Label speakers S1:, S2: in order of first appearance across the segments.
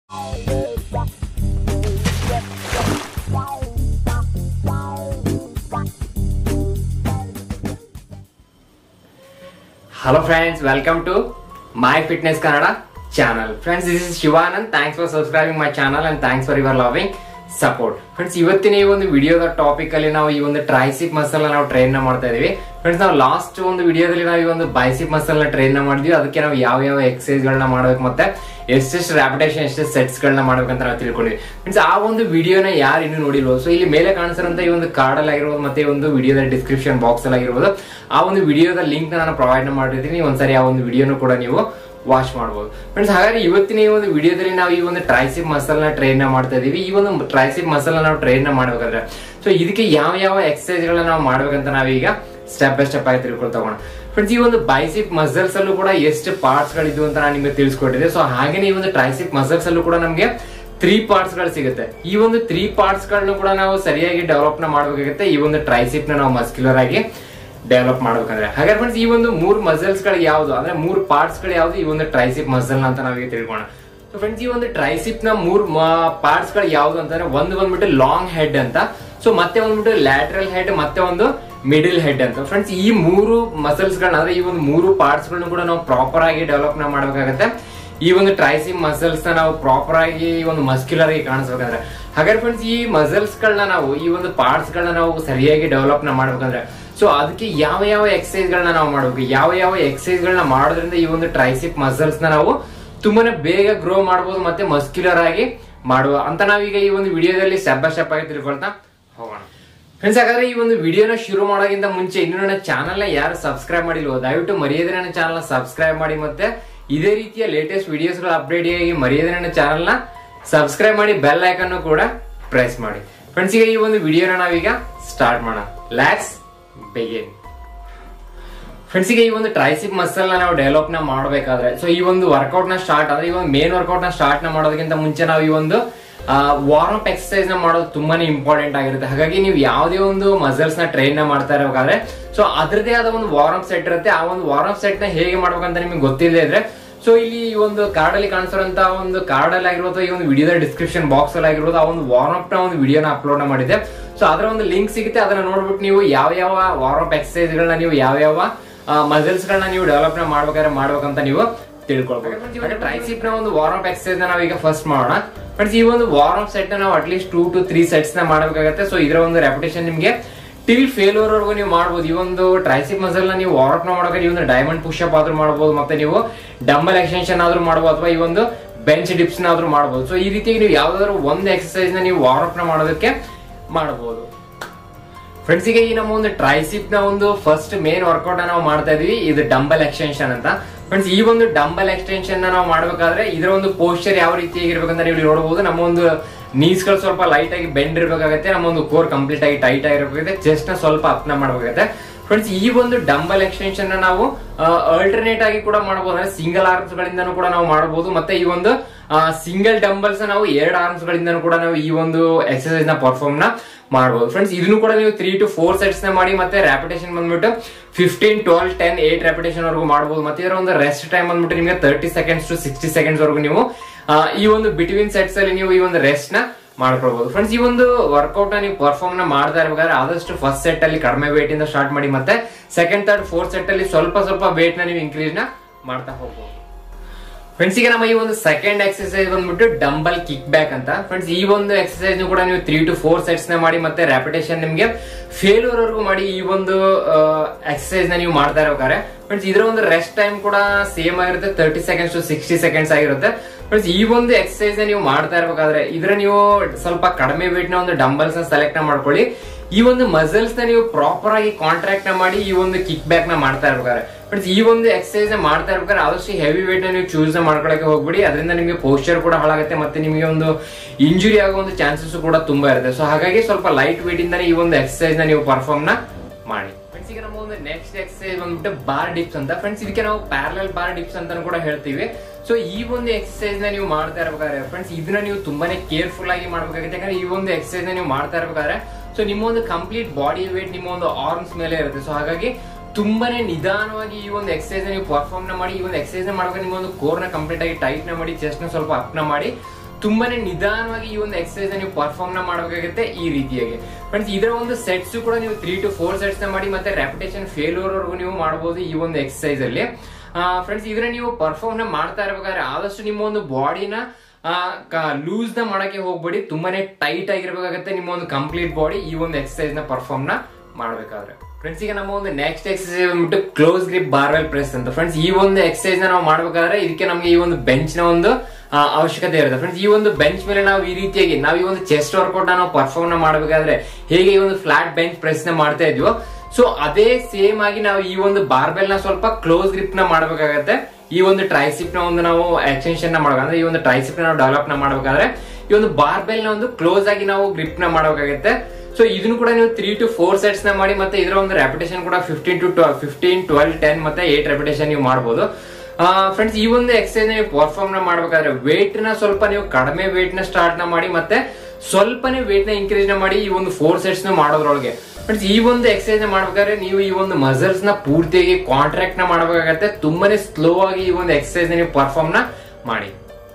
S1: Hello friends, welcome to My Fitness Kannada channel. Friends, this is Shivanand. Thanks for subscribing my channel and thanks for your loving support friends ಇವತ್ತಿನ ಈ ಒಂದು ವಿಡಿಯೋದ topic ಅಲ್ಲಿ ನಾವು ಈ ಒಂದು triceps muscle ನಾವು ಟ್ರೈನ್ ಮಾಡ್ತಾ ಇದೀವಿ ಫ್ರೆಂಡ್ಸ್ ನಾವು ಲಾಸ್ಟ್ ಒಂದು ವಿಡಿಯೋದಲ್ಲಿ ನಾವು ಈ ಒಂದು ಬೈಸಿಪ್ ಮಸಲ್ ನ ಟ್ರೈನ್ ಮಾಡಿದ್ವಿ ಅದಕ್ಕೆ ನಾವು ಯಾವ ಯಾವ ಎಕ್ಸರ್ಸೈಸ್ ಗಳನ್ನ ಮಾಡ್ಬೇಕು ಮತ್ತೆ ಎಷ್ಟೆಷ್ಟು ರ್ಯಾಪಿಟೇಷನ್ ಎಷ್ಟೆಷ್ಟು ಸೆಟ್ಸ್ ಗಳನ್ನ ಮಾಡ್ಬೇಕಂತ ನಾವು ತಿಳ್ಕೊಂಡಿವಿ ಫ್ರೆಂಡ್ಸ್ ಆ ಒಂದು ವಿಡಿಯೋನ ಯಾರು ಇನ್ನೂ ನೋಡಿಲ್ವೋ ಸೊ ಇಲ್ಲಿ ಮೇಲೆ ಕಾಣಿಸಿರಂತ ಈ ಒಂದು ಕಾರ್ಡ್ ಅಲ್ಲಿ ಆಗಿರ್ಬೋದು ಮತ್ತೆ ಈ ಒಂದು ವಿಡಿಯೋದ ಡಿಸ್ಕ್ರಿಪ್ಷನ್ ಬಾಕ್ಸ್ ಅಲ್ಲಿ ಆಗಿರ್ಬೋದು ಆ ಒಂದು ವಿಡಿಯೋದ ಲಿಂಕ್ ನಾನು ಪ್ರೊವೈಡ್ ಮಾಡಿರ್ತೀನಿ ಒಂದ್ಸರಿ ಆ ಒಂದು ವಿಡಿಯೋನು ಕೂಡ ನೀವು ವಾಚ್ ಮಾಡಬಹುದು ಫ್ರೆಂಡ್ಸ್ ಹಾಗಾದ್ರೆ ಇವತ್ತಿನ ಈ ಒಂದು ವಿಡಿಯೋದಲ್ಲಿ ನಾವು ಈ ಒಂದು ಟ್ರೈಸಿಪ್ ಮಸಲ್ ನ ಟ್ರೈನ್ ಮಾಡ್ತಾ ಇದೀವಿ ಈ ಒಂದು ಟ್ರೈಸಿಪ್ ಮಸಲ್ ನಾವು ಟ್ರೈನ್ ಮಾಡ್ಬೇಕಾದ್ರೆ ಸೊ ಇದಕ್ಕೆ ಯಾವ ಯಾವ ಎಕ್ಸರ್ಸೈಸ್ ಗಳನ್ನ ನಾವು ಮಾಡ್ಬೇಕಂತ ನಾವೀಗ ಸ್ಟೆಪ್ ಬೈ ಸ್ಟೆಪ್ ಆಗಿ ತಿಳ್ಕೊಳ್ತಾ ಹೋಗೋಣ ಫ್ರೆಂಡ್ಸ್ ಈ ಒಂದು ಬೈಸಿಪ್ ಮಸಲ್ಸ್ ಅಲ್ಲೂ ಕೂಡ ಎಷ್ಟು ಪಾರ್ಟ್ಸ್ ಗಳಿದ್ವು ಅಂತ ನಾನು ನಿಮಗೆ ತಿಳಿಸ್ಕೊಟ್ಟಿದ್ದೆ ಸೊ ಹಾಗೇನೆ ಈ ಒಂದು ಟ್ರೈಸಿಪ್ ಮಸಲ್ಸ್ ಅಲ್ಲೂ ಕೂಡ ನಮಗೆ ತ್ರೀ ಪಾರ್ಟ್ಸ್ ಗಳು ಸಿಗುತ್ತೆ ಈ ಒಂದು ತ್ರೀ ಪಾರ್ಟ್ಸ್ ಗಳನ್ನ ಕೂಡ ನಾವು ಸರಿಯಾಗಿ ಡೆವಲಪ್ ನ ಮಾಡ್ಬೇಕಾಗುತ್ತೆ ಈ ಒಂದು ಟ್ರೈಸಿಪ್ ನ ನಾವು ಮಸ್ಕ್ಯುಲರ್ ಆಗಿ ಡೆವಲಪ್ ಮಾಡ್ಬೇಕಂದ್ರೆ ಹಾಗಾದ್ರೆ ಫ್ರೆಂಡ್ಸ್ ಈ ಒಂದು ಮೂರ್ ಮಸಲ್ಸ್ ಗಳು ಯಾವ್ದು ಅಂದ್ರೆ ಮೂರ್ ಪಾರ್ಟ್ಸ್ ಗಳು ಯಾವ್ದು ಈ ಒಂದು ಟ್ರೈಸಿಪ್ ಮಸಲ್ ಅಂತ ನಾವೀಗ ತಿಳ್ಕೋಣ ಸೊ ಫ್ರೆಂಡ್ಸ್ ಈ ಒಂದು ಟ್ರೈಸಿಪ್ ನ ಮೂರ್ ಪಾರ್ಟ್ಸ್ ಗಳು ಯಾವ್ದು ಅಂತಂದ್ರೆ ಒಂದು ಬಂದ್ಬಿಟ್ಟು ಲಾಂಗ್ ಹೆಡ್ ಅಂತ ಸೊ ಮತ್ತೆ ಬಂದ್ಬಿಟ್ಟು ಲ್ಯಾಟ್ರಲ್ ಹೆಡ್ ಮತ್ತೆ ಒಂದು ಮಿಡಿಲ್ ಹೆಡ್ ಅಂತ ಫ್ರೆಂಡ್ಸ್ ಈ ಮೂರು ಮಸಲ್ಸ್ ಗಳನ್ನ ಅಂದ್ರೆ ಈ ಒಂದು ಮೂರು ಪಾರ್ಟ್ಸ್ ಗಳನ್ನ ಕೂಡ ನಾವು ಪ್ರಾಪರ್ ಆಗಿ ಡೆವಲಪ್ ನ ಮಾಡ್ಬೇಕಾಗತ್ತೆ ಈ ಒಂದು ಟ್ರೈಸಿಪ್ ಮಸಲ್ಸ್ ನ ನಾವು ಪ್ರಾಪರ್ ಆಗಿ ಈ ಒಂದು ಮಸ್ಕ್ಯುಲರ್ ಆಗಿ ಕಾಣಿಸ್ಬೇಕಂದ್ರೆ ಹಾಗಾದ್ರೆ ಫ್ರೆಂಡ್ಸ್ ಈ ಮಸಲ್ಸ್ ಗಳನ್ನ ನಾವು ಈ ಒಂದು ಪಾರ್ಟ್ಸ್ ಗಳನ್ನ ನಾವು ಸರಿಯಾಗಿ ಡೆವಲಪ್ ನ ಮಾಡ್ಬೇಕಂದ್ರೆ ಸೊ ಅದಕ್ಕೆ ಯಾವ ಯಾವ ಎಕ್ಸಸೈಸ್ ಗಳನ್ನ ನಾವು ಮಾಡ್ಬೇಕು ಯಾವ ಯಾವ ಎಕ್ಸಸೈಸ್ ಗಳನ್ನ ಮಾಡೋದ್ರಿಂದ ಈ ಒಂದು ಟ್ರೈಸಿಪ್ ಮಸಲ್ಸ್ ನ ನಾವು ತುಂಬಾನೇ ಬೇಗ ಗ್ರೋ ಮಾಡಬಹುದು ಮತ್ತೆ ಮಸ್ಕ್ಯುಲರ್ ಆಗಿ ಮಾಡುವ ಅಂತ ನಾವೀಗ ಈ ಒಂದು ವಿಡಿಯೋದಲ್ಲಿ ಸ್ಟೆಪ್ ಬೈ ಸ್ಟೆಪ್ ಆಗಿ ತಿಳ್ಕೊಳ್ತಾ ಹೋಗೋಣ ಫ್ರೆಂಡ್ಸ್ ಹಾಗಾದ್ರೆ ಈ ಒಂದು ವಿಡಿಯೋನ ಶುರು ಮಾಡೋಕ್ಕಿಂತ ಮುಂಚೆ ಇನ್ನು ನನ್ನ ಚಾನಲ್ ನ ಯಾರು ಸಬ್ಸ್ಕ್ರೈಬ್ ಮಾಡಿಲ್ವೋ ದಯವಿಟ್ಟು ಮರೆಯದೆ ನನ್ನ ಚಾನಲ್ ಸಬ್ಸ್ಕ್ರೈಬ್ ಮಾಡಿ ಮತ್ತೆ ಇದೇ ರೀತಿಯ ಲೇಟೆಸ್ಟ್ ವಿಡಿಯೋಸ್ ಗಳು ಅಪ್ಡೇಟ್ ಆಗಿ ಮರೆಯದೆ ನನ್ನ ಚಾನಲ್ ನ ಸಬ್ಸ್ಕ್ರೈಬ್ ಮಾಡಿ ಬೆಲ್ ಐಕನ್ ಕೂಡ ಪ್ರೆಸ್ ಮಾಡಿ ಫ್ರೆಂಡ್ಸ್ ಈಗ ಈ ಒಂದು ವಿಡಿಯೋನ ನಾವೀಗ ಸ್ಟಾರ್ಟ್ ಮಾಡೋಣ ಲ್ಯಾಕ್ಸ್ ಬಿಗಿನ್ ಫ್ರೆಂಡ್ಸ್ ಈಗ ಈ ಒಂದು ಟ್ರೈಸಿಪ್ ಮಸಲ್ ನ ನಾವು ಡೆವಲಪ್ ನ ಮಾಡಬೇಕಾದ್ರೆ ಸೊ ಈ ಒಂದು ವರ್ಕೌಟ್ ನ ಸ್ಟಾರ್ಟ್ ಅಂದ್ರೆ ಈ ಒಂದು ಮೇನ್ ವರ್ಕೌಟ್ ನ ಸ್ಟಾರ್ಟ್ ನ ಮಾಡೋದಕ್ಕಿಂತ ಮುಂಚೆ ನಾವು ಈ ಒಂದು ವಾರ್ಮ್ ಅಪ್ ಎಕ್ಸರ್ಸೈಸ್ ನ ಮಾಡೋದು ತುಂಬಾನೇ ಇಂಪಾರ್ಟೆಂಟ್ ಆಗಿರುತ್ತೆ ಹಾಗಾಗಿ ನೀವು ಯಾವುದೇ ಒಂದು ಮಸಲ್ಸ್ ನ ಟ್ರೈನ್ ನ ಮಾಡ್ತಾ ಇರಬೇಕಾದ್ರೆ ಸೊ ಅದ್ರದೇ ಆದ ಒಂದು ವಾರ್ಮ್ ಅಪ್ ಸೆಟ್ ಇರುತ್ತೆ ಆ ಒಂದು ವಾರ್ಮ್ ಅಪ್ ಸೆಟ್ ನ ಹೇಗೆ ಮಾಡ್ಬೇಕಂತ ನಿಮಗೆ ಗೊತ್ತಿಲ್ಲದೆ ಇದ್ರೆ ಸೊ ಇಲ್ಲಿ ಈ ಒಂದು ಕಾರ್ಡ್ ಅಲ್ಲಿ ಕಾಣಿಸಿರುವಂತ ಒಂದು ಕಾರ್ಡ್ ಅಲ್ಲಿ ಆಗಿರ್ಬೋದು ಈ ಒಂದು ವಿಡಿಯೋದ ಡಿಸ್ಕ್ರಿಪ್ಷನ್ ಬಾಕ್ಸ್ ಅಲ್ಲಿ ಆಗಿರ್ಬೋದು ಆ ಒಂದು ವಾರ್ಮ್ ಅಪ್ ನ ಒಂದು ವಿಡಿಯೋನ ಅಪ್ಲೋಡ್ ಮಾಡಿದೆ ಸೊ ಅದರ ಒಂದು ಲಿಂಕ್ ಸಿಗುತ್ತೆ ಅದನ್ನ ನೋಡ್ಬಿಟ್ಟು ನೀವು ಯಾವ ಯಾವ ವಾರ್ಮ್ ಅಪ್ ಎಕ್ಸರ್ಸೈಸ್ ಗಳನ್ನ ನೀವು ಯಾವ ಯಾವ ಮಸಲ್ಸ್ ಗಳನ್ನ ನೀವು ಡೆವಲಪ್ ನ ಮಾಡ್ಬೇಕಾದ್ರೆ ಮಾಡ್ಬೇಕಂತ ನೀವು ತಿಳ್ಕೊಳ್ಬೇಕು ಟ್ರೈಸಿಪ್ ನ ಒಂದು ವಾರ್ಮ್ ಅಪ್ ಎಕ್ಸರ್ಸೈಸ್ ನ ನಾವೀಗ ಫಸ್ಟ್ ಮಾಡೋಣ ಫ್ರೆಂಡ್ಸ್ ಈ ಒಂದು ವಾರ್ಮ್ ಅಪ್ ಸೆಟ್ ನ ನಾವು at least two to three sets ನ ಮಾಡಬೇಕಾಗುತ್ತೆ ಸೊ ಇದರ ಒಂದು ರೆಪಿಟೇಷನ್ ನಿಮಗೆ ಟಿಲ್ ಫೇಲ್ಯೂರ್ ವರೆಗೂ ನೀವು ಮಾಡಬಹುದು ಈ ಒಂದು ಟ್ರೈಸಿಪ್ ಮಸಲ್ ನ ನೀವು ವಾರ್ಮ್ ನ ಮಾಡೋಕೆ ಈ ಒಂದು ಡೈಮಂಡ್ ಪುಷ್ ಅಪ್ ಆದ್ರೂ ಮಾಡಬಹುದು ಮತ್ತೆ ನೀವು ಡಂಬಲ್ ಎಕ್ಸ್ಟೆನ್ಷನ್ ಆದ್ರೂ ಮಾಡಬಹುದು ಅಥವಾ ಈ ಒಂದು ಬೆಂಚ್ ಡಿಪ್ಸ್ ನ ಆದ್ರೂ ಮಾಡಬಹುದು ಸೊ ಈ ರೀತಿಯಾಗಿ ನೀವು ಯಾವ್ದಾದ್ರು ಒಂದು ಎಕ್ಸರ್ಸೈಸ್ ನ ನೀವು ವಾರ್ಮ್ ಅಪ್ ನ ಮಾಡೋದಕ್ಕೆ ಮಾಡಬಹುದು ಫ್ರೆಂಡ್ಸ್ ಈಗ ಈ ನಮ್ಮ ಒಂದು ಟ್ರೈಸಿಪ್ ನ ಒಂದು ಫಸ್ಟ್ ಮೇನ್ ವರ್ಕೌಟ್ ನಾವು ಮಾಡ್ತಾ ಇದೀವಿ ಇದು ಡಂಬಲ್ ಎಕ್ಸ್ಟೆನ್ಷನ್ ಅಂತ ಫ್ರೆಂಡ್ಸ್ ಈ ಒಂದು ಡಂಬಲ್ ಎಕ್ಸ್ಟೆನ್ಷನ್ ನಾವು ಮಾಡ್ಬೇಕಾದ್ರೆ ಇದರ ಒಂದು ಪೋಸ್ಚರ್ ಯಾವ ರೀತಿಯಾಗಿರ್ಬೇಕಂತ ನೀವು ನೋಡಬಹುದು ನಮ್ಮ ಒಂದು ನೀಸ್ ಗಳು ಸ್ವಲ್ಪ ಲೈಟ್ ಆಗಿ ಬೆಂಡ್ ಇರಬೇಕಾಗತ್ತೆ ನಮ್ಮ ಒಂದು ಕೋರ್ ಕಂಪ್ಲೀಟ್ ಆಗಿ ಟೈಟ್ ಆಗಿರಬೇಕಾಗುತ್ತೆ ಚೆಸ್ಟ್ ನ ಸ್ವಲ್ಪ ಅಪ್ನ ಮಾಡಬೇಕಾಗತ್ತೆ ಫ್ರೆಂಡ್ಸ್ ಈ ಒಂದು ಡಂಬಲ್ ಎಕ್ಸ್ಟೆನ್ಷನ್ ನಾವು ಅಲ್ಟರ್ನೇಟ್ ಆಗಿ ಕೂಡ ಮಾಡಬಹುದು ಅಂದ್ರೆ ಸಿಂಗಲ್ ಆರ್ಮ್ಸ್ ಗಳಿಂದನೂ ಕೂಡ ನಾವು ಮಾಡಬಹುದು ಮತ್ತೆ ಈ ಒಂದು ಸಿಂಗಲ್ ಡಂಬಲ್ಸ್ ನಾವು ಎರಡು ಆರ್ಮ್ಸ್ ಗಳಿಂದನೂ ಕೂಡ ನಾವು ಈ ಒಂದು ಎಕ್ಸರ್ಸೈಸ್ ನ ಪರ್ಫಾರ್ಮ್ ನ ಮಾಡಬಹುದು ಫ್ರೆಂಡ್ಸ್ ಇದನ್ನು ಕೂಡ ನೀವು ತ್ರೀ ಟು ಫೋರ್ ಸೆಟ್ಸ್ ನ ಮಾಡಿ ಮತ್ತೆ ರ್ಯಾಪಿಟೇಷನ್ ಬಂದ್ಬಿಟ್ಟು fifteen twelve ten eight repetition ವರೆಗೂ ಮಾಡಬಹುದು ಮತ್ತೆ ಇದರ ಒಂದು ರೆಸ್ಟ್ ಟೈಮ್ ಬಂದ್ಬಿಟ್ಟು ನಿಮಗೆ thirty seconds to sixty seconds ವರೆಗೂ ನೀವು ಈ ಒಂದು ಬಿಟ್ವೀನ್ ಸೆಟ್ಸ್ ಅಲ್ಲಿ ನೀವು ಈ ಒಂದು ರೆಸ್ಟ್ ನ ಮಾಡ್ಕೊಳ್ಬಹುದು ಫ್ರೆಂಡ್ಸ್ ಈ ಒಂದು ವರ್ಕೌಟ್ ನ ನೀವು ಪರ್ಫಾರ್ಮ್ ನ ಮಾಡ್ತಾ ಇರ್ಬೇಕಾದ್ರೆ ಆದಷ್ಟು ಫಸ್ಟ್ ಸೆಟ್ ಅಲ್ಲಿ ಕಡಿಮೆ ವೇಟ್ ಇಂದ ಸ್ಟಾರ್ಟ್ ಮಾಡಿ ಮತ್ತೆ ಸೆಕೆಂಡ್ ಥರ್ಡ್ ಫೋರ್ತ್ ಸೆಟ್ ಅಲ್ಲಿ ಸ್ವಲ್ಪ ಸ್ವಲ್ಪ ವೇಟ್ ನ ನೀವು ಇನ್ಕ್ರೀಸ್ ನ ಮಾಡ್ತಾ ಹೋಗ್ಬಹುದು ಫ್ರೆಂಡ್ಸ್ ಈಗ ನಮ್ಮ ಈ ಒಂದು ಸೆಕೆಂಡ್ ಎಕ್ಸರ್ಸೈಸ್ ಬಂದ್ಬಿಟ್ಟು ಡಂಬಲ್ ಕಿಕ್ ಬ್ಯಾಕ್ ಅಂತ ಫ್ರೆಂಡ್ಸ್ ಈ ಒಂದು ಎಕ್ಸರ್ಸೈಸ್ ಕೂಡ ನೀವು ತ್ರೀ ಟು ಫೋರ್ ಸೆಟ್ಸ್ ನ ಮಾಡಿ ಮತ್ತೆ ರ್ಯಾಪಿಟೇಷನ್ ನಿಮಗೆ ಫೇಲ್ಯೂರ್ ವರೆಗೂ ಮಾಡಿ ಈ ಒಂದು ಎಕ್ಸರ್ಸೈಸ್ ನ ನೀವು ಮಾಡ್ತಾ ಇರ್ಬೇಕಾದ್ರೆ ಫ್ರೆಂಡ್ಸ್ ಇದರ ಒಂದು ರೆಸ್ಟ್ ಟೈಮ್ ಕೂಡ ಸೇಮ್ ಆಗಿರುತ್ತೆ thirty seconds to sixty seconds ಆಗಿರುತ್ತೆ ಫ್ರೆಂಡ್ಸ್ ಈ ಒಂದು ಎಕ್ಸರ್ಸೈಸ್ ನ ನೀವು ಮಾಡ್ತಾ ಇರ್ಬೇಕಾದ್ರೆ ಇದ್ರ ನೀವು ಸ್ವಲ್ಪ ಕಡಿಮೆ ವೇಟ್ ನ ಒಂದು ಡಂಬಲ್ಸ್ ನ ಸೆಲೆಕ್ಟ್ ನ ಮಾಡ್ಕೊಳ್ಳಿ ಈ ಒಂದು ಮಸಲ್ಸ್ ನ ನೀವು ಪ್ರಾಪರ್ ಆಗಿ ಕಾಂಟ್ರಾಕ್ಟ್ ನ ಮಾಡಿ ಈ ಒಂದು ಕಿಕ್ ಬ್ಯಾಕ್ ನ ಮಾಡ್ತಾ ಇರ್ಬೇಕಾದ್ರೆ ಫ್ರೆಂಡ್ಸ್ ಈ ಒಂದು ಎಕ್ಸರ್ಸೈಸ್ ನ ಮಾಡ್ತಾ ಇರ್ಬೇಕಾದ್ರೆ ಆದಷ್ಟು ಹೆವಿ ವೇಟ್ ನ ನೀವು ಚೂಸ್ ಮಾಡ್ಕೊಳಕ್ಕೆ ಹೋಗ್ಬಿಡಿ ಅದರಿಂದ ನಿಮಗೆ ಪೋಸ್ಚರ್ ಕೂಡ ಹಾಳಾಗುತ್ತೆ ಮತ್ತೆ ನಿಮಗೆ ಒಂದು ಇಂಜುರಿ ಆಗೋ ಒಂದು ಚಾನ್ಸಸ್ ಕೂಡ ತುಂಬಾ ಇರುತ್ತೆ ಸೊ ಹಾಗಾಗಿ ಸ್ವಲ್ಪ ಲೈಟ್ ವೇಟ್ ಇಂದಾನೆ ಈ ಒಂದು ಎಕ್ಸರ್ಸೈಸ್ ನ ನೀವು ಪರ್ಫಾರ್ಮ್ ನ ಮಾಡಿ ಫ್ರೆಂಡ್ಸ್ ಈಗ ನಮ್ಮ ಒಂದು ನೆಕ್ಸ್ಟ್ ಎಕ್ಸರ್ಸೈಸ್ ಬಂದ್ಬಿಟ್ಟು ಬಾರ್ ಡಿಪ್ಸ್ ಅಂತ ಫ್ರೆಂಡ್ಸ್ ಇದಕ್ಕೆ ನಾವು ಪ್ಯಾರಲಲ್ ಬಾರ್ ಡಿಪ್ಸ್ ಅಂತ ಕೂಡ ಹೇಳ್ತೀವಿ ಸೊ ಈ ಒಂದು ಎಕ್ಸರ್ಸೈಸ್ ನ ನೀವು ಮಾಡ್ತಾ ಇರ್ಬೇಕಾದ್ರೆ ಫ್ರೆಂಡ್ಸ್ ಇದನ್ನ ನೀವು ತುಂಬಾನೇ ಕೇರ್ಫುಲ್ ಆಗಿ ಮಾಡ್ಬೇಕಾಗುತ್ತೆ ಯಾಕಂದ್ರೆ ಈ ಒಂದು ಎಕ್ಸರ್ಸೈಸ್ ನ ನೀವು ಮಾಡ್ತಾ ಇರ್ಬೇಕಾದ್ರೆ ಸೊ ನಿಮ್ಮ ಒಂದು ಕಂಪ್ಲೀಟ್ ಬಾಡಿ ವೇಟ್ ನಿಮ್ಮ ಒಂದು ಆರ್ಮ್ಸ್ ಮೇಲೆ ಇರುತ್ತೆ ಸೊ ಹಾಗಾಗಿ ತುಂಬಾನೇ ನಿಧಾನವಾಗಿ ಈ ಒಂದು ಎಕ್ಸರ್ಸೈಸ್ ನೀವು ಪರ್ಫಾರ್ಮ್ ನ ಮಾಡಿ ಈ ಒಂದು ಎಕ್ಸರ್ಸೈಸ್ ನ ಮಾಡುವಾಗ ನಿಮ್ಮ ಒಂದು ಕೋರ್ ನ ಕಂಪ್ಲೀಟ್ ಆಗಿ ಟೈಟ್ ನ ಮಾಡಿ ಚೆಸ್ಟ್ ನ ಸ್ವಲ್ಪ ಅಪ್ ನ ಮಾಡಿ ತುಂಬಾನೇ ನಿಧಾನವಾಗಿ ಈ ಒಂದು ಎಕ್ಸರ್ಸೈಸ್ ನೀವು ಪರ್ಫಾರ್ಮ್ ನ ಮಾಡಬೇಕಾಗುತ್ತೆ ಈ ರೀತಿಯಾಗಿ ಫ್ರೆಂಡ್ಸ್ ಇದರ ಒಂದು ಸೆಟ್ಸ್ ಕೂಡ ನೀವು ತ್ರೀ ಟು ಫೋರ್ ಸೆಟ್ಸ್ ನ ಮಾಡಿ ಮತ್ತೆ ರೆಪಿಟೇಷನ್ ಫೇಲ್ಯೂರ್ ವರೆಗೂ ನೀವು ಮಾಡಬಹುದು ಈ ಒಂದು ಎಕ್ಸರ್ಸೈಸ್ ಅಲ್ಲಿ ಫ್ರೆಂಡ್ಸ್ ಇದ್ರ ನೀವು ಪರ್ಫಾರ್ಮ್ ನ ಮಾಡ್ತಾ ಇರ್ಬೇಕಾದ್ರೆ ಆದಷ್ಟು ನಿಮ್ಮ ಒಂದು ಬಾಡಿನ ಲೂಸ್ ನ ಮಾಡಕ್ಕೆ ಹೋಗ್ಬೇಡಿ ತುಂಬಾನೇ ಟೈಟ್ ಆಗಿರ್ಬೇಕಾಗತ್ತೆ ನಿಮ್ಮ ಒಂದು ಕಂಪ್ಲೀಟ್ ಬಾಡಿ ಈ ಒಂದು ಎಕ್ಸರ್ಸೈಸ್ ನ ಪರ್ಫಾರ್ಮ್ ನ ಮಾಡ್ಬೇಕಾದ್ರೆ ಫ್ರೆಂಡ್ಸ್ ಈಗ ನಮ್ಮ ಒಂದು ನೆಕ್ಸ್ಟ್ ಎಕ್ಸರ್ಸೈಸ್ ಬಂದ್ಬಿಟ್ಟು ಕ್ಲೋಸ್ ಗ್ರಿಪ್ ಬಾರ್ವೆಲ್ ಪ್ರೆಸ್ ಅಂತ ಫ್ರೆಂಡ್ಸ್ ಈ ಒಂದು ಎಕ್ಸರ್ಸೈಸ್ ನ ನಾವು ಮಾಡ್ಬೇಕಾದ್ರೆ ಇದಕ್ಕೆ ನಮಗೆ ಈ ಒಂದು ಬೆಂಚ್ ನ ಒಂದು ಆ, ಅವಶ್ಯಕತೆ ಇರುತ್ತೆ ಫ್ರೆಂಡ್ಸ್ ಈ ಒಂದು ಬೆಂಚ್ ಮೇಲೆ ನಾವು ಈ ರೀತಿಯಾಗಿ ನಾವು ಈ ಒಂದು ಚೆಸ್ಟ್ ವರ್ಕೌಟ್ ನಾವು ಪರ್ಫಾರ್ಮ್ ನ ಮಾಡಬೇಕಾದ್ರೆ ಹೇಗೆ ಈ ಒಂದು ಫ್ಲಾಟ್ ಬೆಂಚ್ ಪ್ರೆಸ್ ನ ಮಾಡ್ತಾ ಇದ್ವೋ ಸೊ ಅದೇ ಸೇಮ್ ಆಗಿ ನಾವು ಈ ಒಂದು ಬಾರ್ಬೆಲ್ ನ ಸ್ವಲ್ಪ ಕ್ಲೋಸ್ ಗ್ರಿಪ್ ನ ಮಾಡಬೇಕಾಗತ್ತೆ ಈ ಒಂದು ಟ್ರೈಸಿಪ್ ನ ಒಂದು ನಾವು ಎಕ್ಸ್ಟೆನ್ಷನ್ ನ ಮಾಡಬೇಕು ಅಂದ್ರೆ ಈ ಒಂದು ಟ್ರೈಸಿಪ್ ನ ನಾವು ಡೆವಲಪ್ ನ ಮಾಡಬೇಕಾದ್ರೆ ಈ ಒಂದು ಬಾರ್ಬೆಲ್ ನ ಒಂದು ಕ್ಲೋಸ್ ಆಗಿ ನಾವು ಗ್ರಿಪ್ ನ ಮಾಡಬೇಕಾಗುತ್ತೆ ಸೊ ಇದನ್ನು ಕೂಡ ನೀವು ತ್ರೀ ಟು ಫೋರ್ ಸೆಟ್ಸ್ ನ ಮಾಡಿ ಮತ್ತೆ ಇದರ ಒಂದು ರೆಪಿಟೇಷನ್ ಕೂಡ fifteen to fifteen twelve ten ಮತ್ತೆ ಏಟ್ ರೆಪಿಟೇಷನ್ ನೀವು ಮಾಡಬಹುದು ಫ್ರೆಂಡ್ಸ್ ಈ ಒಂದು ಎಕ್ಸರ್ಸೈಸ್ ನೀವು ಪರ್ಫಾರ್ಮ್ ನ ಮಾಡಬೇಕಾದ್ರೆ ವೇಟ್ ನ ಸ್ವಲ್ಪ ನೀವು ಕಡಿಮೆ ವೇಟ್ ನ ಸ್ಟಾರ್ಟ್ ನ ಮಾಡಿ ಮತ್ತೆ ಸ್ವಲ್ಪನೇ ವೇಟ್ ನ ಇನ್ಕ್ರೀಸ್ ನ ಮಾಡಿ ಈ ಒಂದು ಫೋರ್ ಸೆಟ್ಸ್ ನ ಮಾಡೋದ್ರೊಳಗೆ ಫ್ರೆಂಡ್ಸ್ ಈ ಒಂದು ಎಕ್ಸರ್ಸೈಸ್ ನ ಮಾಡ್ಬೇಕಾದ್ರೆ ನೀವು ಈ ಒಂದು ಮಸಲ್ಸ್ ನ ಪೂರ್ತಿಯಾಗಿ ಕಾಂಟ್ರಾಕ್ಟ್ ನ ಮಾಡಬೇಕಾಗತ್ತೆ ತುಂಬಾನೇ ಸ್ಲೋ ಆಗಿ ಈ ಒಂದು ಎಕ್ಸರ್ಸೈಸ್ ನೀವು ಪರ್ಫಾರ್ಮ್ ನ ಮಾಡಿ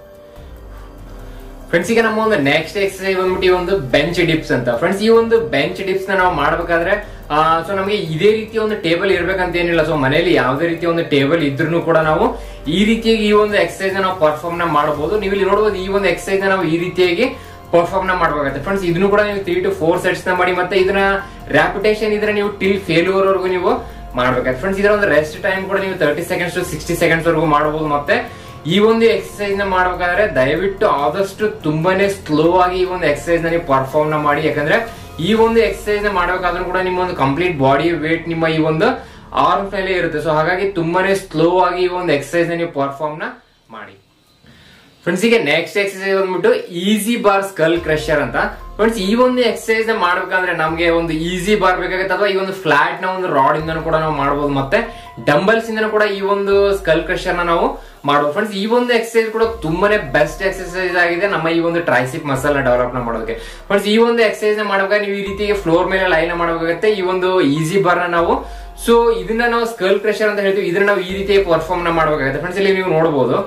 S1: ಫ್ರೆಂಡ್ಸ್ ಈಗ ನಮ್ಮ ಒಂದು ನೆಕ್ಸ್ಟ್ ಎಕ್ಸರ್ಸೈಸ್ ಬಂದ್ಬಿಟ್ಟು ಈ ಒಂದು ಬೆಂಚ್ ಡಿಪ್ಸ್ ಅಂತ ಫ್ರೆಂಡ್ಸ್ ಈ ಒಂದು ಬೆಂಚ್ ಡಿಪ್ಸ್ ನ ನಾವು ಮಾಡ್ಬೇಕಾದ್ರೆ ಸೊ ನಮಗೆ ಇದೇ ರೀತಿ ಒಂದು ಟೇಬಲ್ ಇರ್ಬೇಕಂತ ಏನಿಲ್ಲ ಸೊ ಮನೆಯಲ್ಲಿ ಯಾವುದೇ ರೀತಿ ಒಂದು ಟೇಬಲ್ ಇದ್ರೂ ಕೂಡ ನಾವು ಈ ರೀತಿಯಾಗಿ ಈ ಒಂದು ಎಕ್ಸರ್ಸೈಸ್ ನಾವು ಪರ್ಫಾರ್ಮ್ ನ ಮಾಡಬಹುದು ನೀವು ಇಲ್ಲಿ ನೋಡಬಹುದು ಈ ಒಂದು ಎಕ್ಸರ್ಸೈಸ್ ನಾವು ಈ ರೀತಿಯಾಗಿ ಪರ್ಫಾರ್ಮ್ ನ ಮಾಡಬೇಕಾಗುತ್ತೆ ಫ್ರೆಂಡ್ಸ್ ಇದನ್ನು ಕೂಡ ನೀವು ತ್ರೀ ಟು ಫೋರ್ ಸೆಟ್ಸ್ ನ ಮಾಡಿ ಮತ್ತೆ ಇದನ್ನ ರ್ಯಾಪಿಟೇಷನ್ ಇದ್ರೆ ನೀವು ಟಿಲ್ ಫೇಲ್ಯೂರ್ ವರೆಗೂ ನೀವು ಮಾಡ್ಬೇಕಾಗುತ್ತೆ ಫ್ರೆಂಡ್ಸ್ ಇದರ ಒಂದು ರೆಸ್ಟ್ ಟೈಮ್ ಕೂಡ ನೀವು thirty seconds to sixty seconds ವರೆಗೂ ಮಾಡಬಹುದು ಮತ್ತೆ ಈ ಒಂದು ಎಕ್ಸರ್ಸೈಸ್ ನ ಮಾಡ್ಬೇಕಾದ್ರೆ ದಯವಿಟ್ಟು ಆದಷ್ಟು ತುಂಬಾನೇ ಸ್ಲೋ ಆಗಿ ಈ ಒಂದು ಎಕ್ಸರ್ಸೈಸ್ ನ ನೀವು ಪರ್ಫಾರ್ಮ್ ನ ಮಾಡಿ ಯಾಕಂದ್ರೆ ಈ ಒಂದು ಎಕ್ಸರ್ಸೈಸ್ ನ ಮಾಡಬೇಕಾದ್ರೂ ಕೂಡ ನಿಮ್ಮ ಒಂದು ಕಂಪ್ಲೀಟ್ ಬಾಡಿ ವೇಟ್ ನಿಮ್ಮ ಈ ಒಂದು ಆರ್ಮ್ ಮೇಲೆ ಇರುತ್ತೆ ಸೊ ಹಾಗಾಗಿ ತುಂಬಾನೇ ಸ್ಲೋ ಆಗಿ ಈ ಒಂದು ಎಕ್ಸರ್ಸೈಸ್ ನ ನೀವು ಪರ್ಫಾರ್ಮ್ ನ ಮಾಡಿ ಫ್ರೆಂಡ್ಸ್ ಈಗ ನೆಕ್ಸ್ಟ್ ಎಕ್ಸರ್ಸೈಸ್ ಬಂದ್ಬಿಟ್ಟು ಈಸಿ ಬಾರ್ ಸ್ಕಲ್ ಕ್ರಷರ್ ಅಂತ ಫ್ರೆಂಡ್ಸ್ ಈ ಒಂದು ಎಕ್ಸರ್ಸೈಸ್ ನ ಮಾಡ್ಬೇಕಂದ್ರೆ ನಮಗೆ ಒಂದು ಈಸಿ ಬಾರ್ ಬೇಕಾಗುತ್ತೆ ಅಥವಾ ಈ ಒಂದು ಫ್ಲಾಟ್ ನ ಒಂದು ರಾಡ್ ಇಂದನೂ ಕೂಡ ನಾವು ಮಾಡಬಹುದು ಮತ್ತೆ ಡಂಬಲ್ಸ್ ಇಂದನೂ ಕೂಡ ಈ ಒಂದು ಸ್ಕಲ್ ಕ್ರಷರ್ ನ ನಾವು ಮಾಡಬಹುದು ಫ್ರೆಂಡ್ಸ್ ಈ ಒಂದು ಎಕ್ಸರ್ಸೈಸ್ ಕೂಡ ತುಂಬಾನೇ ಬೆಸ್ಟ್ ಎಕ್ಸರ್ಸೈಸ್ ಆಗಿದೆ ನಮ್ಮ ಈ ಒಂದು ಟ್ರೈಸಿಪ್ ಮಸಲ್ ನ ಡೆವಲಪ್ ನ ಮಾಡೋದಕ್ಕೆ ಫ್ರೆಂಡ್ಸ್ ಈ ಒಂದು ಎಕ್ಸರ್ಸೈಸ್ ನ ಮಾಡ್ಬೇಕಾದ್ರೆ ನೀವು ಈ ರೀತಿ ಫ್ಲೋರ್ ಮೇಲೆ ಲೈನ್ ಮಾಡಬೇಕಾಗುತ್ತೆ ಈ ಒಂದು ಈಸಿ ಬಾರ್ ನ ನಾವು ಸೊ ಇದನ್ನ ನಾವು ಸ್ಕಲ್ ಕ್ರಷರ್ ಅಂತ ಹೇಳ್ತೀವಿ ಇದನ್ನ ನಾವು ಈ ರೀತಿ ಪರ್ಫಾರ್ಮ್ ನ ಮಾಡಬೇಕಾಗುತ್ತೆ ಫ್ರೆಂಡ್ಸ್ ಇಲ್ಲಿ ನೀವು ನೋಡಬಹುದು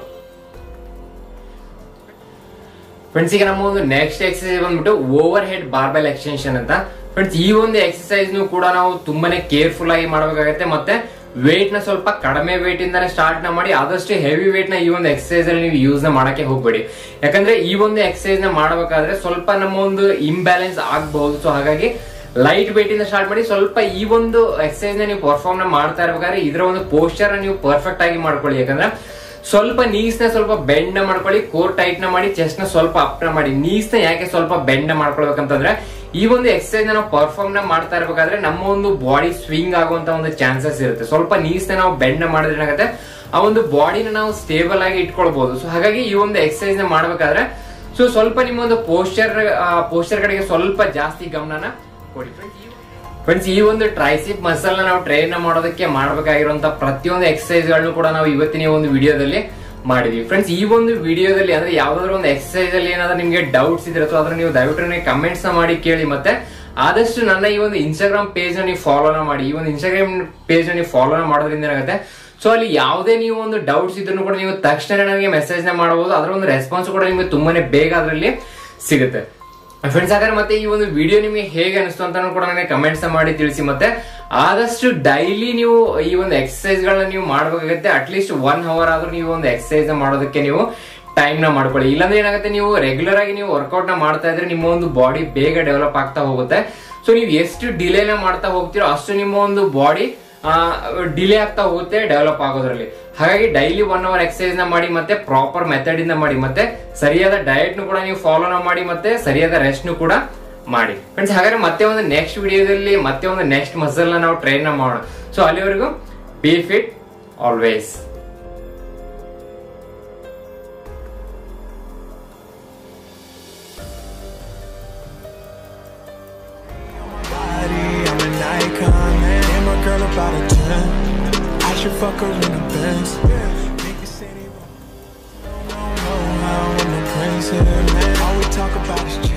S1: ಫ್ರೆಂಡ್ಸ್ ಈಗ ನಮ್ಮ ಒಂದು ನೆಕ್ಸ್ಟ್ ಎಕ್ಸರ್ಸೈಸ್ ಬಂದ್ಬಿಟ್ಟು ಓವರ್ ಹೆಡ್ ಬಾರ್ಬೆಲ್ ಎಕ್ಸ್ಟೆನ್ಷನ್ ಅಂತ ಫ್ರೆಂಡ್ಸ್ ಈ ಒಂದು ಎಕ್ಸರ್ಸೈಸ್ ಕೂಡ ನಾವು ತುಂಬಾನೇ ಕೇರ್ಫುಲ್ ಆಗಿ ಮಾಡಬೇಕಾಗುತ್ತೆ ಮತ್ತೆ ವೇಟ್ ನ ಸ್ವಲ್ಪ ಕಡಿಮೆ ವೇಟ್ ಇಂದಾನೆ ಸ್ಟಾರ್ಟ್ ನ ಮಾಡಿ ಆದಷ್ಟು ಹೆವಿ ವೇಟ್ ನ ಈ ಒಂದು ಎಕ್ಸರ್ಸೈಸ್ ಅಲ್ಲಿ ನೀವು ಯೂಸ್ ನ ಮಾಡಕ್ಕೆ ಹೋಗ್ಬೇಡಿ ಯಾಕಂದ್ರೆ ಈ ಒಂದು ಎಕ್ಸರ್ಸೈಸ್ ನ ಮಾಡಬೇಕಾದ್ರೆ ಸ್ವಲ್ಪ ನಮ್ಮ ಒಂದು ಇಂಬ್ಯಾಲೆನ್ಸ್ ಆಗಬಹುದು ಸೊ ಹಾಗಾಗಿ ಲೈಟ್ ವೇಟ್ ಇಂದ ಸ್ಟಾರ್ಟ್ ಮಾಡಿ ಸ್ವಲ್ಪ ಈ ಒಂದು ಎಕ್ಸರ್ಸೈಸ್ ನ ನೀವು ಪರ್ಫಾರ್ಮ್ ನ ಮಾಡ್ತಾ ಇರ್ಬೇಕಾದ್ರೆ ಇದರ ಒಂದು ಪೋಸ್ಟರ್ ನೀವು ಪರ್ಫೆಕ್ಟ್ ಆಗಿ ಮಾಡ್ಕೊಳ್ಳಿ ಯಾಕಂದ್ರೆ ಸ್ವಲ್ಪ ನೀಸ್ ನ ಸ್ವಲ್ಪ ಬೆಂಡ್ ನ ಮಾಡ್ಕೊಳ್ಳಿ ಕೋರ್ ಟೈಟ್ ನ ಮಾಡಿ ಚೆಸ್ಟ್ ನ ಸ್ವಲ್ಪ ಅಪ್ ನ ಮಾಡಿ ನೀಸ್ ನ ಯಾಕೆ ಸ್ವಲ್ಪ ಬೆಂಡ್ ನ ಮಾಡ್ಕೊಳ್ಬೇಕಂತಂದ್ರೆ ಈ ಒಂದು ಎಕ್ಸರ್ಸೈಸ್ ನಾವು ಪರ್ಫಾರ್ಮ್ ನ ಮಾಡ್ತಾ ಇರ್ಬೇಕಾದ್ರೆ ನಮ್ಮ ಒಂದು ಬಾಡಿ ಸ್ವಿಂಗ್ ಆಗುವಂತ ಒಂದು ಚಾನ್ಸಸ್ ಇರುತ್ತೆ ಸ್ವಲ್ಪ ನೀಸ್ ನ ನಾವು ಬೆಂಡ್ ನ ಮಾಡಿದ್ರೆ ಏನಾಗುತ್ತೆ ಆ ಒಂದು ಬಾಡಿನ ನಾವು ಸ್ಟೇಬಲ್ ಆಗಿ ಇಟ್ಕೊಳ್ಬಹುದು ಸೊ ಹಾಗಾಗಿ ಈ ಒಂದು ಎಕ್ಸರ್ಸೈಸ್ ನ ಮಾಡ್ಬೇಕಾದ್ರೆ ಸೊ ಸ್ವಲ್ಪ ನಿಮ್ಮ ಒಂದು ಪೋಸ್ಟರ್ ಪೋಸ್ಟರ್ ಕಡೆಗೆ ಸ್ವಲ್ಪ ಜಾಸ್ತಿ ಗಮನನ ಕೊಡಿ ಫ್ರೆಂಡ್ಸ್ ಈ ಒಂದು ಟ್ರೈಸಿಪ್ ಮಸಲ್ ನ ನಾವು ಟ್ರೈನ್ ಮಾಡೋದಕ್ಕೆ ಮಾಡಬೇಕಾಗಿರುವಂತ ಪ್ರತಿಯೊಂದು ಎಕ್ಸರ್ಸೈಸ್ ಗಳನ್ನು ಕೂಡ ನಾವು ಇವತ್ತಿನ ಒಂದು ವಿಡಿಯೋದಲ್ಲಿ ಮಾಡಿದ್ವಿ ಫ್ರೆಂಡ್ಸ್ ಈ ಒಂದು ವಿಡಿಯೋದಲ್ಲಿ ಅಂದ್ರೆ ಯಾವ್ದಾದ್ರು ಒಂದು ಎಕ್ಸರ್ಸೈಸ್ ಅಲ್ಲಿ ಏನಾದ್ರು ನಿಮ್ಗೆ ಡೌಟ್ಸ್ ಇದ್ರೆ ಸೊ ಅದನ್ನ ನೀವು ದಯವಿಟ್ಟು ಕಮೆಂಟ್ಸ್ ಮಾಡಿ ಕೇಳಿ ಮತ್ತೆ ಆದಷ್ಟು ನನ್ನ ಈ ಒಂದು ಇನ್ಸ್ಟಾಗ್ರಾಮ್ ಪೇಜ್ ನ ನೀವು ಫಾಲೋನ ಮಾಡಿ ಈ ಒಂದು ಇನ್ಸ್ಟಾಗ್ರಾಮ್ ಪೇಜ್ ನ ನೀವು ಫಾಲೋನ ಮಾಡೋದ್ರಿಂದ ಏನಾಗುತ್ತೆ ಸೊ ಅಲ್ಲಿ ಯಾವುದೇ ನೀವು ಒಂದು ಡೌಟ್ಸ್ ಇದ್ರೂ ಕೂಡ ನೀವು ತಕ್ಷಣ ನನಗೆ ಮೆಸೇಜ್ ನ ಮಾಡಬಹುದು ಅದರ ಒಂದು ರೆಸ್ಪಾನ್ಸ್ ಕೂಡ ನಿಮಗೆ ತುಂಬಾನೇ ಬೇಗ ಅದರಲ್ಲಿ ಸಿಗುತ್ತೆ ಫ್ರೆಂಡ್ಸ್ ಹಾಗಾದ್ರೆ ಮತ್ತೆ ಈ ಒಂದು ವಿಡಿಯೋ ನಿಮಗೆ ಹೇಗೆ ಅನಿಸ್ತು ಅಂತ ಕೂಡ ನನಗೆ ಕಮೆಂಟ್ಸ್ ಮಾಡಿ ತಿಳಿಸಿ ಮತ್ತೆ ಆದಷ್ಟು ಡೈಲಿ ನೀವು ಈ ಒಂದು ಎಕ್ಸರ್ಸೈಸ್ ಗಳನ್ನ ನೀವು ಮಾಡಬೇಕಾಗುತ್ತೆ ಅಟ್ಲೀಸ್ಟ್ ಒನ್ ಅವರ್ ಆದ್ರೂ ನೀವು ಒಂದು ಎಕ್ಸರ್ಸೈಸ್ ಮಾಡೋದಕ್ಕೆ ನೀವು ಟೈಮ್ ನ ಮಾಡ್ಕೊಳ್ಳಿ ಇಲ್ಲಾಂದ್ರೆ ಏನಾಗುತ್ತೆ ನೀವು ರೆಗ್ಯುಲರ್ ಆಗಿ ನೀವು ವರ್ಕೌಟ್ ನ ಮಾಡ್ತಾ ಇದ್ರೆ ನಿಮ್ಮ ಒಂದು ಬಾಡಿ ಬೇಗ ಡೆವಲಪ್ ಆಗ್ತಾ ಹೋಗುತ್ತೆ ಸೊ ನೀವು ಎಷ್ಟು ಡಿಲೇನ ಮಾಡ್ತಾ ಹೋಗ್ತೀರೋ ಅಷ್ಟು ನಿಮ್ಮ ಒಂದು ಬಾಡಿ ಡಿಲೇ ಆಗ್ತಾ ಹೋಗುತ್ತೆ ಡೆವಲಪ್ ಆಗೋದ್ರಲ್ಲಿ ಹಾಗಾಗಿ ಡೈಲಿ ಒನ್ ಅವರ್ ಎಕ್ಸರ್ಸೈಸ್ ನ ಮಾಡಿ ಮತ್ತೆ ಪ್ರಾಪರ್ ಮೆಥಡ್ ಇಂದ ಮಾಡಿ ಮತ್ತೆ ಸರಿಯಾದ ಡಯಟ್ ನು ಕೂಡ ನೀವು ಫಾಲೋನ ಮಾಡಿ ಮತ್ತೆ ಸರಿಯಾದ ರೆಸ್ಟ್ ನು ಕೂಡ ಮಾಡಿ ಫ್ರೆಂಡ್ಸ್ ಹಾಗಾದ್ರೆ ಮತ್ತೆ ಒಂದು ನೆಕ್ಸ್ಟ್ ವಿಡಿಯೋದಲ್ಲಿ ಮತ್ತೆ ಒಂದು ನೆಕ್ಸ್ಟ್ ಮಸಲ್ ನ ನಾವು ಟ್ರೈನ್ ನ ಮಾಡೋಣ ಸೊ ಅಲ್ಲಿವರೆಗೂ be fit always
S2: body, I'm an icon, man. And my girl about a 10. I should fuck her in the Benz. Niggas say they want- don't know how I'm the prince here, man. All we talk about is